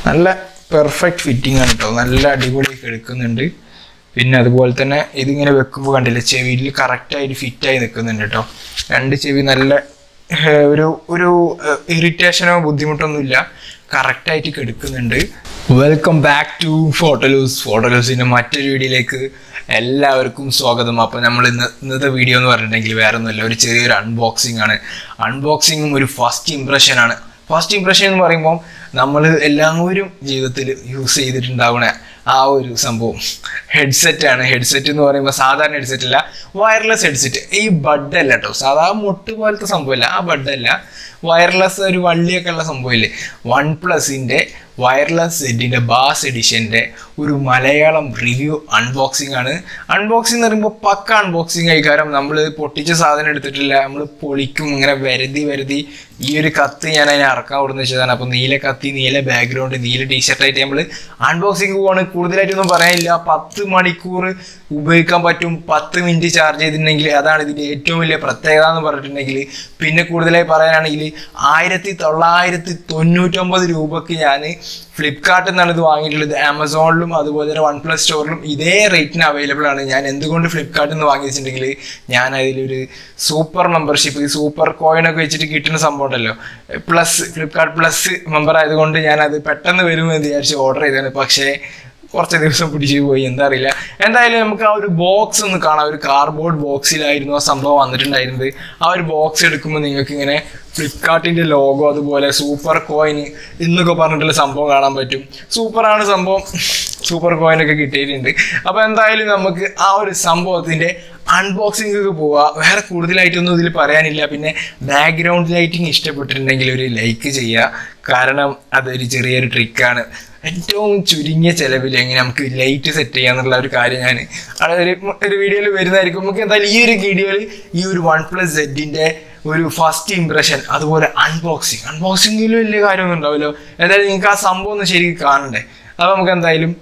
നല്ല perfect fitting ആണ് കേട്ടോ നല്ല അടിപൊളിയൊക്കെ എടുക്കുന്നുണ്ട് പിന്നെ അതുപോലെ തന്നെ ഇതിങ്ങനെ വെക്കുമ്പോൾ കണ്ടില്ലേ ചെവിയിൽ കറക്റ്റായിട്ട് ഫിറ്റായി നിൽക്കുന്നുണ്ട് കേട്ടോ രണ്ട് ചെവി നല്ല ഏഹ്, ഒരു ഒരു ഇറിറ്റേഷനോ ബുദ്ധിമുട്ടൊന്നുമില്ല കറക്റ്റായിട്ട് കെടുക്കുന്നുണ്ട് വെൽക്കം ബാക്ക് ടു ഫോട്ടോലൂസ് ഫോട്ടോലൂസിൻ്റെ മറ്റൊരു വീഡിയോയിലേക്ക് എല്ലാവർക്കും സ്വാഗതം അപ്പോൾ നമ്മൾ ഇന്ന് ഇന്നത്തെ വീഡിയോ എന്ന് പറഞ്ഞിട്ടുണ്ടെങ്കിൽ വേറെ ഒന്നുമില്ല ഒരു ചെറിയൊരു അൺബോക്സിംഗ് ആണ് അൺബോക്സിങ്ങും ഒരു ഫസ്റ്റ് ഇംപ്രഷനാണ് ഫസ്റ്റ് ഇംപ്രഷൻ എന്ന് പറയുമ്പോൾ നമ്മൾ എല്ലാവരും ജീവിതത്തിൽ യൂസ് ചെയ്തിട്ടുണ്ടാവണ ആ ഒരു സംഭവം ഹെഡ്സെറ്റ് ആണ് ഹെഡ്സെറ്റ് എന്ന് പറയുമ്പോൾ സാധാരണ ഹെഡ്സെറ്റ് അല്ല വയർലെസ് ഹെഡ്സെറ്റ് ഈ ബഡ് അല്ല കേട്ടോ സാധാരണ മുട്ട് പോലത്തെ സംഭവമല്ല ആ ബഡ് അല്ല വയർലെസ് ഒരു വള്ളിയൊക്കെ ഉള്ള സംഭവമില്ലേ വൺ പ്ലസിൻ്റെ വയർലെസ് സെറ്റിൻ്റെ ബാസ് എഡിഷൻ്റെ ഒരു മലയാളം റിവ്യൂ അൺബോക്സിംഗ് ആണ് അൺബോക്സിംഗ് എന്ന് പറയുമ്പോൾ പക്ക അൺബോക്സിംഗ് ആയി കാരണം നമ്മൾ പൊട്ടിച്ച സാധനം എടുത്തിട്ടില്ല നമ്മൾ പൊളിക്കും ഇങ്ങനെ വരുതി വരുതി ഈ ഒരു കത്ത് ഞാൻ അതിനെ ഇറക്കാൻ കൊടുന്ന് വെച്ചതാണ് അപ്പോൾ നീല കത്തി നീല ബാക്ക്ഗ്രൗണ്ട് നീല ടീഷർട്ടായിട്ട് നമ്മൾ അൺബോക്സിംഗ് പോവാണ് കൂടുതലായിട്ടൊന്നും പറയാനില്ല പത്ത് മണിക്കൂർ ഉപയോഗിക്കാൻ പറ്റും പത്ത് മിനിറ്റ് ചാർജ് ചെയ്തിട്ടുണ്ടെങ്കിൽ അതാണ് ഇതിൻ്റെ ഏറ്റവും വലിയ പ്രത്യേകത എന്ന് പറഞ്ഞിട്ടുണ്ടെങ്കിൽ പിന്നെ കൂടുതലായി പറയാനാണെങ്കിൽ ആയിരത്തി തൊള്ളായിരത്തി തൊണ്ണൂറ്റൊമ്പത് രൂപക്ക് ഞാൻ ഫ്ലിപ്കാർട്ടിൽ നിന്നാണ് ഇത് വാങ്ങിയിട്ടുള്ളത് ആമസോണിലും അതുപോലെ തന്നെ വൺ പ്ലസ് സ്റ്റോറിലും ഇതേ റേറ്റിന് അവൈലബിൾ ആണ് ഞാൻ എന്തുകൊണ്ട് ഫ്ലിപ്കാർട്ടിൽ നിന്ന് വാങ്ങിച്ചിട്ടുണ്ടെങ്കിൽ ഞാൻ അതിലൊരു സൂപ്പർ മെമ്പർഷിപ്പ് ഈ സൂപ്പർ കോയിനൊക്കെ വെച്ചിട്ട് കിട്ടുന്ന സംഭവം ഉണ്ടല്ലോ പ്ലസ് ഫ്ലിപ്കാർട്ട് പ്ലസ് മെമ്പർ ആയതുകൊണ്ട് ഞാൻ അത് പെട്ടെന്ന് വരുമെന്ന് വിചാരിച്ച് ഓർഡർ ചെയ്തതാണ് പക്ഷേ കുറച്ച് ദിവസം പിടിച്ചു പോയി എന്താ അറിയില്ല എന്തായാലും നമുക്ക് ആ ഒരു ബോക്സ് ഒന്ന് കാണാം ഒരു കാർഡ്ബോർഡ് ബോക്സിലായിരുന്നു ആ സംഭവം വന്നിട്ടുണ്ടായിരുന്നത് ആ ഒരു ബോക്സ് എടുക്കുമ്പോൾ നിങ്ങൾക്ക് ഇങ്ങനെ ഫ്ലിപ്കാർട്ടിൻ്റെ ലോഗോ അതുപോലെ സൂപ്പർ കോയിന് എന്നൊക്കെ പറഞ്ഞിട്ടുള്ള സംഭവം കാണാൻ പറ്റും സൂപ്പറാണ് സംഭവം സൂപ്പർ കോയിനൊക്കെ കിട്ടിയിട്ടുണ്ട് അപ്പോൾ എന്തായാലും നമുക്ക് ആ ഒരു സംഭവത്തിൻ്റെ അൺബോക്സിംഗ് ഒക്കെ പോവാ വേറെ കൂടുതലായിട്ടൊന്നും ഇതിൽ പറയാനില്ല പിന്നെ ബാക്ക്ഗ്രൗണ്ട് ലൈറ്റിംഗ് ഇഷ്ടപ്പെട്ടിട്ടുണ്ടെങ്കിൽ ഒരു ലൈക്ക് ചെയ്യുക കാരണം അതൊരു ചെറിയൊരു ട്രിക്കാണ് ഏറ്റവും ചുരുങ്ങിയ ചെലവിൽ എങ്ങനെ നമുക്ക് ലൈറ്റ് സെറ്റ് ചെയ്യാന്നുള്ള ഒരു കാര്യം ഞാൻ അവിടെ ഒരു ഒരു വീഡിയോയിൽ വരുന്നതായിരിക്കും നമുക്ക് എന്തായാലും ഈ ഒരു വീഡിയോയിൽ ഈ ഒരു വൺ പ്ലസ് സെഡിൻ്റെ ഒരു ഫസ്റ്റ് ഇംപ്രഷൻ അതുപോലെ അൺബോക്സിങ് അൺബോക്സിങ്ങിലും വലിയ കാര്യമൊന്നും ഉണ്ടാവില്ലോ എന്തായാലും നിങ്ങൾക്ക് ആ സംഭവം ഒന്ന് ശരിക്കും കാണണ്ടേ അപ്പോൾ നമുക്ക് എന്തായാലും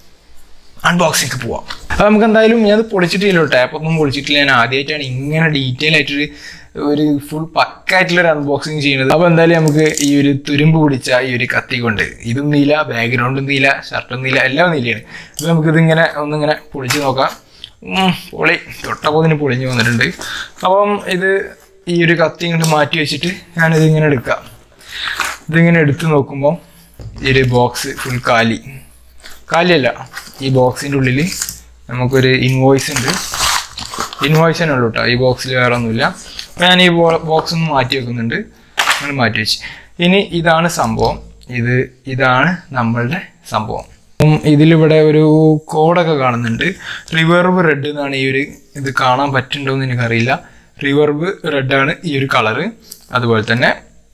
അൺബോക്സിങ് പോവാം അപ്പോൾ നമുക്ക് എന്തായാലും ഞാൻ അത് പൊളിച്ചിട്ടില്ല ടാപ്പ് ഒന്നും പൊളിച്ചിട്ടില്ല ഞാൻ ആദ്യമായിട്ടാണ് ഇങ്ങനെ ഡീറ്റെയിൽ ആയിട്ടൊരു ഒരു ഫുൾ പക്കായിട്ടുള്ള ഒരു അൺബോക്സിങ് ചെയ്യുന്നത് അപ്പോൾ എന്തായാലും നമുക്ക് ഈ ഒരു തുരുമ്പ് പിടിച്ച ഈ ഒരു കത്തി കൊണ്ട് ഇതും നീല ബാക്ക്ഗ്രൗണ്ടും നീല ഷർട്ടും നീല എല്ലാം നീലയാണ് അപ്പോൾ നമുക്കിതിങ്ങനെ ഒന്നിങ്ങനെ പൊളിച്ച് നോക്കാം ഉം, പൊളി തൊട്ടപ്പോതിന് പൊളിഞ്ഞ് വന്നിട്ടുണ്ട് അപ്പം ഇത് ഈ ഒരു കത്തി ഇങ്ങോട്ട് മാറ്റി വെച്ചിട്ട് ഞാനിതിങ്ങനെ എടുക്കാം ഇതിങ്ങനെ എടുത്ത് നോക്കുമ്പോൾ ഈ ഒരു ബോക്സ് ഫുൾ കാലി കാലിയല്ല ഈ ബോക്സിൻ്റെ ഉള്ളിൽ നമുക്കൊരു ഇൻവോയ്സ് ഉണ്ട് ഇൻവോയ്സ് തന്നെ ഉള്ളൂ കേട്ടോ ഈ ബോക്സിൽ വേറെ ഒന്നുമില്ല അപ്പോൾ ഞാൻ ഈ ബോക്സ് ഒന്ന് മാറ്റി വെക്കുന്നുണ്ട് അങ്ങനെ മാറ്റി വെച്ച് ഇനി ഇതാണ് സംഭവം ഇത് ഇതാണ് നമ്മളുടെ സംഭവം ഉം, ഇതിലിവിടെ ഒരു കോഡൊക്കെ കാണുന്നുണ്ട് റിവർബ് റെഡ് എന്നാണ് ഈ ഒരു ഇത് കാണാൻ പറ്റുന്നുണ്ടോ എന്ന് എനിക്കറിയില്ല റിവർബ് റെഡാണ് ഈ ഒരു കളറ് അതുപോലെ തന്നെ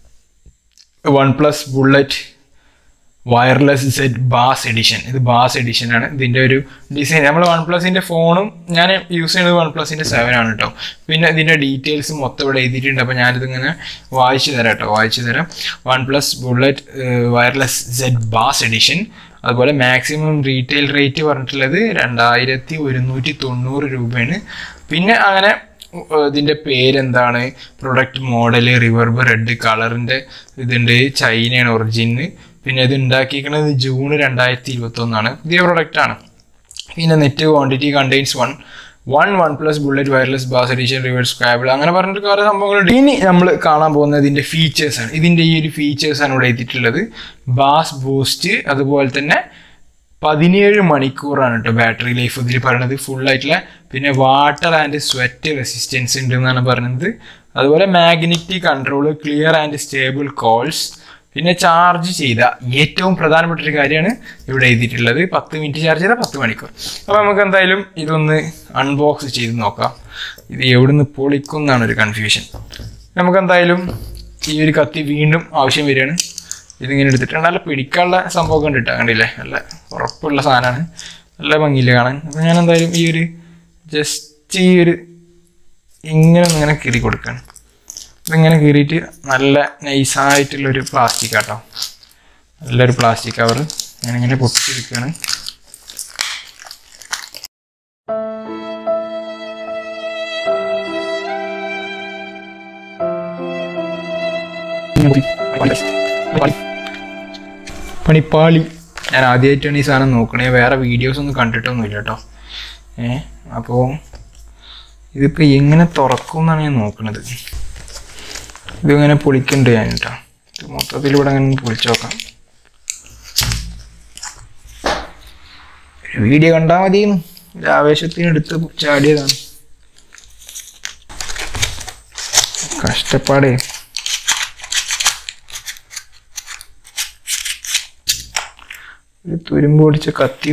one plus bullet wireless set bass edition ഇത് ബാസ് എഡിഷൻ ആണ് ഇതിൻ്റെ ഒരു ഡിസൈൻ നമ്മൾ വൺ പ്ലസിൻ്റെ ഫോണും ഞാൻ യൂസ് ചെയ്യുന്നത് വൺ പ്ലസിൻ്റെ സെവൻ ആണ് കേട്ടോ പിന്നെ ഇതിൻ്റെ ഡീറ്റെയിൽസ് മൊത്തം ഇവിടെ എഴുതിയിട്ടുണ്ട് അപ്പോൾ ഞാനിതിങ്ങനെ വായിച്ചു തരാം കേട്ടോ വായിച്ചു തരാം one plus bullet wireless set bass edition അതുപോലെ മാക്സിമം റീറ്റെയിൽ റേറ്റ് പറഞ്ഞിട്ടുള്ളത് രണ്ടായിരത്തി ഒരുന്നൂറ്റി തൊണ്ണൂറ് രൂപയാണ് പിന്നെ അങ്ങനെ ഏഹ് ഇതിന്റെ പേരെന്താണ് പ്രൊഡക്റ്റ് മോഡൽ റിവർബ് റെഡ് കളറിന്റെ ഇതുണ്ട് ചൈനയാണ് ഒറിജിന് പിന്നെ ഇത് ഉണ്ടാക്കിയിരിക്കുന്നത് ജൂൺ രണ്ടായിരത്തി ഇരുപത്തി ഒന്നാണ് പുതിയ പ്രൊഡക്റ്റ് ആണ് പിന്നെ net quantity contains one one one plus bullet wireless bass edition റിവേഴ്സ് സ്ക്രാബിൾ അങ്ങനെ പറഞ്ഞിട്ട് കുറേ സംഭവങ്ങളുണ്ട് ഇനി നമ്മൾ കാണാൻ പോകുന്നത് ഇതിന്റെ ഫീച്ചേഴ്സ് ആണ് ഇതിന്റെ ഈ ഒരു ഫീച്ചേഴ്സ് ആണ് ഇവിടെ എത്തിയിട്ടുള്ളത് ബാസ് ബൂസ്റ്റ് അതുപോലെ തന്നെ പതിനേഴ് മണിക്കൂറാണ് കേട്ടോ ബാറ്ററി ലൈഫ് ഇതിൽ പറയുന്നത് ഫുൾ ആയിട്ടുള്ള പിന്നെ വാട്ടർ ആൻഡ് സ്വെറ്റ് റെസിസ്റ്റൻസ് ഉണ്ട് എന്നാണ് പറയുന്നത് അതുപോലെ magnetic control clear and stable calls പിന്നെ ചാർജ് ചെയ്ത ഏറ്റവും പ്രധാനപ്പെട്ട ഒരു കാര്യമാണ് ഇവിടെ എഴുതിയിട്ടുള്ളത് പത്ത് മിനിറ്റ് ചാർജ് ചെയ്താൽ പത്ത് മണിക്കൂർ അപ്പോൾ നമുക്ക് എന്തായാലും ഇതൊന്ന് അൺബോക്സ് ചെയ്ത് നോക്കാം ഇത് എവിടുന്ന് പൊളിക്കും എന്നാണ് ഒരു കൺഫ്യൂഷൻ നമുക്ക് എന്തായാലും ഈ ഒരു കത്തി വീണ്ടും ആവശ്യം വരികയാണ് ഇതിങ്ങനെ എടുത്തിട്ട് നല്ല പിടിക്കാനുള്ള സംഭവമൊക്കെ ഉണ്ട് കേട്ടോ കണ്ടില്ലേ നല്ല ഉറപ്പുള്ള സാധനമാണ് നല്ല ഭംഗിയില്ല കാണാൻ അപ്പോൾ ഞാൻ എന്തായാലും ഈ ഒരു ജസ്റ്റ് ഈ ഒരു ഇങ്ങനെ ഒന്ന് ഇങ്ങനെ കീറി കൊടുക്കുകയാണ് ഇതിങ്ങനെ കീറിയിട്ട് നല്ല നൈസായിട്ടുള്ളൊരു പ്ലാസ്റ്റിക് ആട്ടോ നല്ലൊരു പ്ലാസ്റ്റിക് കവർ ഞാനിങ്ങനെ പൊട്ടിച്ചെടുക്കുകയാണ് പണിപ്പാളി ഞാൻ ആദ്യമായിട്ടാണ് ഈ സാധനം നോക്കണേ വേറെ വീഡിയോസ് ഒന്നും കണ്ടിട്ടൊന്നുമില്ല കേട്ടോ ഏ അപ്പോൾ ഇതിപ്പോൾ എങ്ങനെ തുറക്കും എന്നാണ് ഞാൻ നോക്കണത് ഇതിങ്ങനെ പൊളിക്കുന്നുണ്ട് ഞാൻ കേട്ടോ ഇത് മൊത്തത്തിലൂടെ അങ്ങനെ ഒന്ന് പൊളിച്ച് നോക്കാം ഒരു വീഡിയോ കണ്ടാൽ മതിയെന്ന് ഒരു ആവേശത്തിന് എടുത്ത് ചാടിയതാണ് കഷ്ടപ്പാടേ ഒരു തുരുമ്പ് പൊടിച്ച കത്തിയും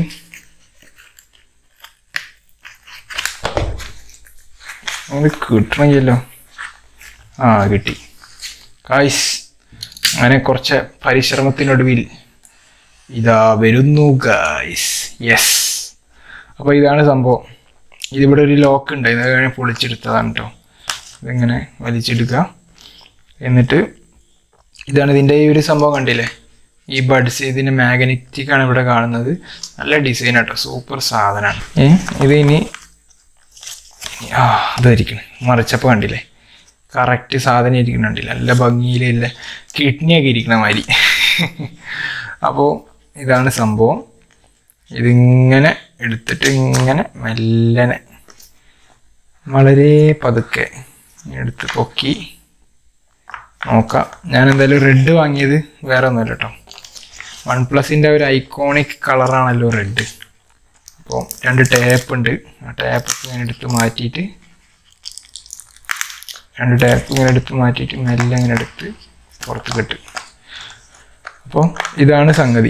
നമുക്ക് കിട്ടണമെങ്കിലോ ആ കിട്ടി കായ്സ് അങ്ങനെ കുറച്ച് പരിശ്രമത്തിനൊടുവിൽ ഇതാ വരുന്നു ഗായ്സ് യെസ് അപ്പോൾ ഇതാണ് സംഭവം ഇതിവിടെ ഒരു ലോക്ക് ഉണ്ട് ഇത് കഴിഞ്ഞ് പൊളിച്ചെടുത്തതാണ് കേട്ടോ ഇതിങ്ങനെ വലിച്ചെടുക്കുക എന്നിട്ട് ഇതാണ് ഇതിൻ്റെ ഈ ഒരു സംഭവം കണ്ടില്ലേ ഈ ബഡ്സ് ഇതിൻ്റെ മാഗ്നറ്റിക് ആണ് ഇവിടെ കാണുന്നത് നല്ല ഡിസൈൻ കേട്ടോ സൂപ്പർ സാധനമാണ് ഏ ഇത് ഇനി ആ ഇതായിരിക്കണം മറിച്ചപ്പോൾ കണ്ടില്ലേ കറക്റ്റ് സാധനം ഇരിക്കുന്നുണ്ടില്ല നല്ല ഭംഗിയിലില്ല കിഡ്നിയൊക്കെ ഇരിക്കണ മാതിരി അപ്പോൾ ഇതാണ് സംഭവം ഇതിങ്ങനെ എടുത്തിട്ട് ഇങ്ങനെ മെല്ലനെ വളരെ പതുക്കെ എടുത്ത് പൊക്കി നോക്കാം ഞാൻ എന്തായാലും റെഡ് വാങ്ങിയത് വേറെ ഒന്നുമല്ല കേട്ടോ വൺ പ്ലസിൻ്റെ ഒരു ഐക്കോണിക് കളറാണല്ലോ റെഡ് അപ്പോൾ രണ്ട് ടാപ്പ് ഉണ്ട് ആ ടാപ്പ് ഇങ്ങനെ എടുത്ത് മാറ്റിയിട്ട് രണ്ട് ടാപ്പ് ഇങ്ങനെ എടുത്ത് മാറ്റിയിട്ട് മെല്ലെ ഇങ്ങനെ എടുത്ത് പുറത്ത് കെട്ട് അപ്പോൾ ഇതാണ് സംഗതി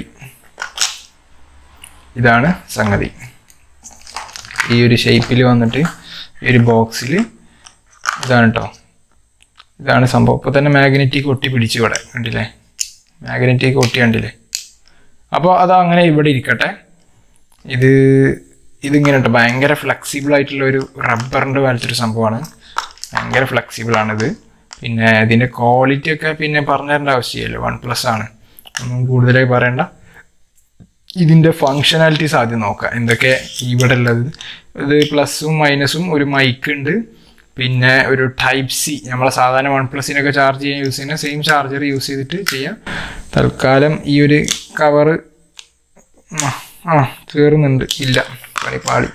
ഇതാണ് സംഗതി ഈ ഒരു ഷേപ്പിൽ വന്നിട്ട് ഈ ഒരു ബോക്സിൽ ഇതാണ് കേട്ടോ ഇതാണ് സംഭവം ഇപ്പോൾ തന്നെ മാഗ്നറ്റിക് ഒട്ടി പിടിച്ചു ഇവിടെ കണ്ടില്ലേ മാഗ്നറ്റിക് ഒട്ടി കണ്ടില്ലേ അപ്പോൾ അത് അങ്ങനെ ഇവിടെ ഇരിക്കട്ടെ ഇത് ഇതിങ്ങനെ കേട്ടോ ഭയങ്കര ഫ്ലെക്സിബിൾ ആയിട്ടുള്ള ഒരു റബ്ബറിൻ്റെ പോലത്തെ ഒരു സംഭവമാണ് ഭയങ്കര ഫ്ലെക്സിബിൾ ആണിത് പിന്നെ ഇതിൻ്റെ ക്വാളിറ്റി ഒക്കെ പിന്നെ പറഞ്ഞു തരേണ്ട ആവശ്യമില്ലല്ലോ വൺ പ്ലസ് ആണ് ഒന്നും കൂടുതലായി പറയണ്ട ഇതിൻ്റെ ഫങ്ഷനാലിറ്റീസ് ആദ്യം നോക്കാം എന്തൊക്കെ ഇവിടെ ഉള്ളത് ഇത് പ്ലസും മൈനസും ഒരു മൈക്ക് ഉണ്ട് പിന്നെ ഒരു ടൈപ്പ് സി നമ്മളെ സാധാരണ വൺ പ്ലസിനൊക്കെ ചാർജ് ചെയ്യാൻ യൂസ് ചെയ്യുന്ന സെയിം ചാർജർ യൂസ് ചെയ്തിട്ട് ചെയ്യാം തൽക്കാലം ഈ ഒരു കവറ് ആ തീർന്നുണ്ട് ഇല്ല പണിപ്പാളി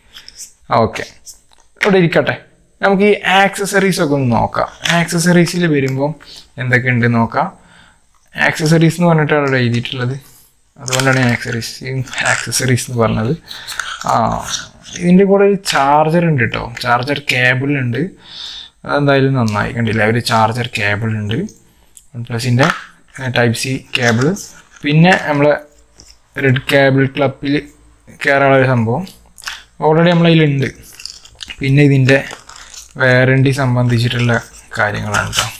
ആ ഓക്കെ ഇവിടെ ഇരിക്കട്ടെ നമുക്ക് ഈ ആക്സസറീസ് ഒക്കെ ഒന്ന് നോക്കാം ആക്സസറീസിൽ വരുമ്പോൾ എന്തൊക്കെ ഉണ്ട് നോക്കാം ആക്സസറീസ് എന്ന് പറഞ്ഞിട്ടാണ് ഇവിടെ എഴുതിയിട്ടുള്ളത് അതുകൊണ്ടാണ് ഞാൻ ആക്സറീസ് ആക്സസറീസ് എന്ന് പറഞ്ഞത് ആ ഇതിൻ്റെ കൂടെ ഒരു ചാർജർ ഉണ്ട് കേട്ടോ ചാർജർ കേബിൾ ഉണ്ട് അതെന്തായാലും നന്നായി കണ്ടില്ല ഒരു ചാർജർ കേബിൾ ഉണ്ട് വൺ പ്ലസിൻ്റെ ടൈപ്പ് സി കേബിൾ പിന്നെ നമ്മൾ റെഡ് കേബിൾ ക്ലബിൽ കയറാനുള്ള ഒരു സംഭവം ഓൾറെഡി നമ്മളതിലുണ്ട് പിന്നെ ഇതിൻ്റെ വാറണ്ടി സംബന്ധിച്ചിട്ടുള്ള കാര്യങ്ങളാണ് കേട്ടോ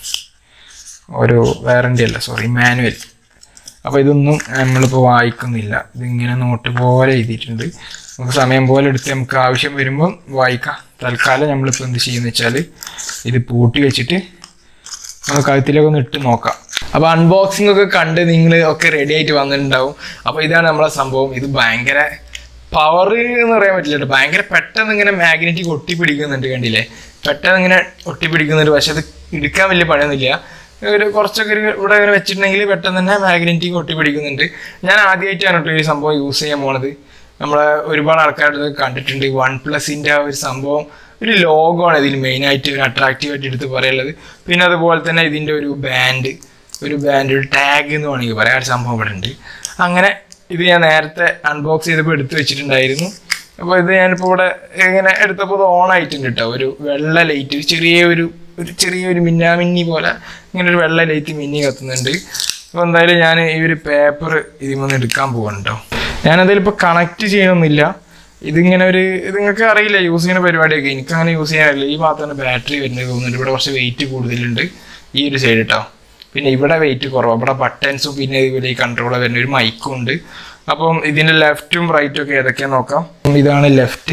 ഒരു വാറണ്ടി അല്ല സോറി മാനുവൽ അപ്പോൾ ഇതൊന്നും നമ്മളിപ്പോൾ വായിക്കുന്നില്ല ഇതിങ്ങനെ നോട്ട് പോലെ എഴുതിയിട്ടുണ്ട് നമുക്ക് സമയം പോലെ എടുത്ത് നമുക്ക് ആവശ്യം വരുമ്പോൾ വായിക്കാം തൽക്കാലം നമ്മളിപ്പോൾ എന്ത് ചെയ്യുന്ന വെച്ചാൽ ഇത് പൂട്ടി വെച്ചിട്ട് നമുക്ക് കഴുത്തിലൊക്കെ ഒന്ന് ഇട്ട് നോക്കാം അപ്പോൾ അൺബോക്സിംഗ് ഒക്കെ കണ്ട് നിങ്ങൾ ഒക്കെ റെഡി ആയിട്ട് വന്നിട്ടുണ്ടാവും അപ്പോൾ ഇതാണ് നമ്മളെ സംഭവം ഇത് ഭയങ്കര പവർ എന്ന് പറയാൻ പറ്റില്ല കേട്ടോ ഭയങ്കര പെട്ടെന്ന് ഇങ്ങനെ മാഗ്നറ്റിക് ഒട്ടിപ്പിടിക്കുന്നുണ്ട് കണ്ടില്ലേ പെട്ടെന്ന് ഇങ്ങനെ ഒട്ടിപ്പിടിക്കുന്നുണ്ട് പക്ഷെ അത് എടുക്കാൻ വലിയ പണിയൊന്നുമില്ല ഒരു കുറച്ചൊക്കെ ഒരു ഇവിടെ ഇങ്ങനെ വെച്ചിട്ടുണ്ടെങ്കിൽ പെട്ടെന്ന് തന്നെ മാഗ്നറ്റിക് ഒട്ടിപ്പിടിക്കുന്നുണ്ട് ഞാൻ ആദ്യമായിട്ടാണ് കേട്ടോ ഈ സംഭവം യൂസ് ചെയ്യാൻ പോണത് നമ്മളെ ഒരുപാട് ആൾക്കാരുടെ കണ്ടിട്ടുണ്ട് വൺ പ്ലസിൻ്റെ ആ ഒരു സംഭവം ഒരു ലോഗോ ആണ് ഇതിൽ മെയിനായിട്ട് ഒരു അട്രാക്റ്റീവ് ആയിട്ട് എടുത്ത് പറയുള്ളത് പിന്നെ അതുപോലെ തന്നെ ഇതിൻ്റെ ഒരു ബാൻഡ് ഒരു ബാൻഡ് ഒരു ടാഗ് എന്ന് വേണമെങ്കിൽ പറയാം ആ ഒരു സംഭവം ഇവിടെ ഉണ്ട് അങ്ങനെ ഇത് ഞാൻ നേരത്തെ അൺബോക്സ് ചെയ്തപ്പോൾ എടുത്ത് വെച്ചിട്ടുണ്ടായിരുന്നു അപ്പോൾ ഇത് ഞാനിപ്പോൾ ഇവിടെ ഇങ്ങനെ എടുത്തപ്പോൾ ഇത് ഓൺ ആയിട്ടുണ്ട് കേട്ടോ ഒരു വെള്ള ലൈറ്റ് ഒരു ചെറിയ ഒരു ഒരു ചെറിയൊരു മിന്നാമിന്നി പോലെ ഇങ്ങനെ ഒരു വെള്ള ലൈറ്റ് മിന്നി കത്തുന്നുണ്ട് അപ്പോൾ എന്തായാലും ഞാൻ ഈ ഒരു പേപ്പർ ഇതിൽ നിന്ന് എടുക്കാൻ പോകുന്നുണ്ടോ ഞാനതിലിപ്പോൾ കണക്ട് ചെയ്യണമെന്നില്ല ഇതിങ്ങനെ ഒരു ഇത് നിങ്ങൾക്ക് അറിയില്ല യൂസ് ചെയ്യുന്ന പരിപാടിയൊക്കെ എനിക്ക് അങ്ങനെ യൂസ് ചെയ്യാനില്ല ഈ ഭാഗത്താണ് ബാറ്ററി വരുന്നത് തോന്നുന്നുണ്ട് ഇവിടെ കുറച്ച് വെയിറ്റ് കൂടുതലുണ്ട് ഈ ഒരു സൈഡ് കേട്ടോ പിന്നെ ഇവിടെ വെയിറ്റ് കുറവാണ് ഇവിടെ ബട്ടൺസും പിന്നെ ഇതുപോലെ ഈ കൺട്രോളർ വരുന്ന ഒരു മൈക്കും ഉണ്ട് അപ്പം ഇതിൻ്റെ ലെഫ്റ്റും റൈറ്റും ഒക്കെ ഏതൊക്കെയാന്ന് നോക്കാം ഇതാണ് ലെഫ്റ്റ്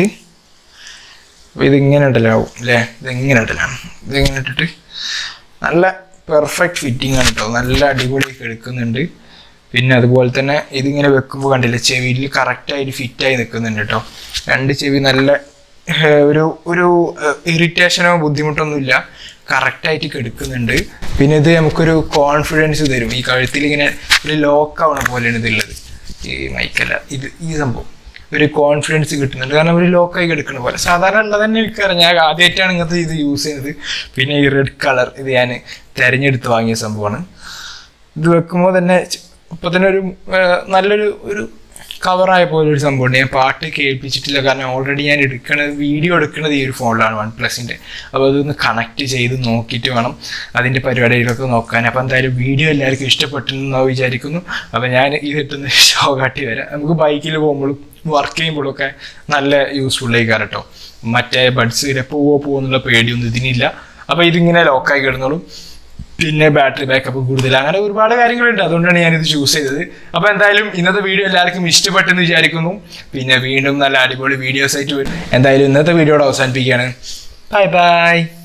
അപ്പോൾ ഇതിങ്ങനെ ഇടലാവും അല്ലേ ഇതിങ്ങനെ ഇടലാണ് ഇതിങ്ങനെ ഇട്ടിട്ട് നല്ല പെർഫെക്റ്റ് ഫിറ്റിംഗ് ആണ് കേട്ടോ നല്ല അടിപൊളിയൊക്കെ എടുക്കുന്നുണ്ട് പിന്നെ അതുപോലെ തന്നെ ഇതിങ്ങനെ വെക്കുമ്പോൾ കണ്ടില്ലേ ചെവിയിൽ കറക്റ്റായിട്ട് ഫിറ്റായി നിൽക്കുന്നുണ്ട് കേട്ടോ രണ്ട് ചെവി നല്ല ഏർ, ഒരു ഒരു ഇറിറ്റേഷനോ ബുദ്ധിമുട്ടൊന്നുമില്ല കറക്റ്റായിട്ട് കെടുക്കുന്നുണ്ട് പിന്നെ ഇത് നമുക്കൊരു കോൺഫിഡൻസ് തരും ഈ കഴുത്തിൽ ഇങ്ങനെ ഒരു ലോക്ക് ആവണ പോലെയാണ് ഇതുള്ളത് ഈ മൈക്കല്ല ഇത് ഈ സംഭവം ഒരു കോൺഫിഡൻസ് കിട്ടുന്നുണ്ട് കാരണം ഒരു ലോക്കായി കിടക്കുന്ന പോലെ സാധാരണ ഉള്ളത് തന്നെ എനിക്കറിയാം ഞാൻ ആദ്യമായിട്ടാണ് ഇങ്ങനത്തെ ഇത് യൂസ് ചെയ്യുന്നത് പിന്നെ ഈ റെഡ് കളർ ഇത് ഞാൻ തിരഞ്ഞെടുത്ത് വാങ്ങിയ സംഭവമാണ് ഇത് വെക്കുമ്പോൾ തന്നെ ഇപ്പൊ തന്നെ ഒരു ആ, നല്ലൊരു ഒരു കവറായ പോലെ ഒരു സംഭവമുണ്ട് ഞാൻ പാട്ട് കേൾപ്പിച്ചിട്ടില്ല കാരണം ഓൾറെഡി ഞാൻ എടുക്കണത് വീഡിയോ എടുക്കുന്നത് ഈ ഒരു ഫോണിലാണ് വൺ പ്ലസിൻ്റെ അപ്പോൾ അതൊന്ന് കണക്ട് ചെയ്ത് നോക്കിയിട്ട് വേണം അതിൻ്റെ പരിപാടികളൊക്കെ നോക്കാൻ അപ്പോൾ എന്തായാലും വീഡിയോ എല്ലാവർക്കും ഇഷ്ടപ്പെട്ടെന്ന് വിചാരിക്കുന്നു അപ്പോൾ ഞാൻ ഇതിട്ടൊന്ന് ഷോ കാട്ടി വരാം നമുക്ക് ബൈക്കിൽ പോകുമ്പോഴും വർക്ക് ചെയ്യുമ്പോഴൊക്കെ നല്ല യൂസ്ഫുൾ ആയിക്കാരം കേട്ടോ മറ്റേ ബഡ്സ് പോവോ പോവോ എന്നുള്ള പേടിയൊന്നും ഇതിനില്ല അപ്പോൾ ഇതിങ്ങനെ ലോക്കായി കിടന്നോളും പിന്നെ ബാറ്ററി ബാക്കപ്പ് കൂടുതൽ അങ്ങനെ ഒരുപാട് കാര്യങ്ങളുണ്ട് അതുകൊണ്ടാണ് ഞാനിത് ചൂസ് ചെയ്തത് അപ്പോൾ എന്തായാലും ഇന്നത്തെ വീഡിയോ എല്ലാവർക്കും ഇഷ്ടപ്പെട്ടെന്ന് വിചാരിക്കുന്നു പിന്നെ വീണ്ടും നല്ല അടിപൊളി വീഡിയോസ് ആയിട്ട് വരും എന്തായാലും ഇന്നത്തെ വീഡിയോയുടെ അവസാനിപ്പിക്കുകയാണ് ബൈ ബൈ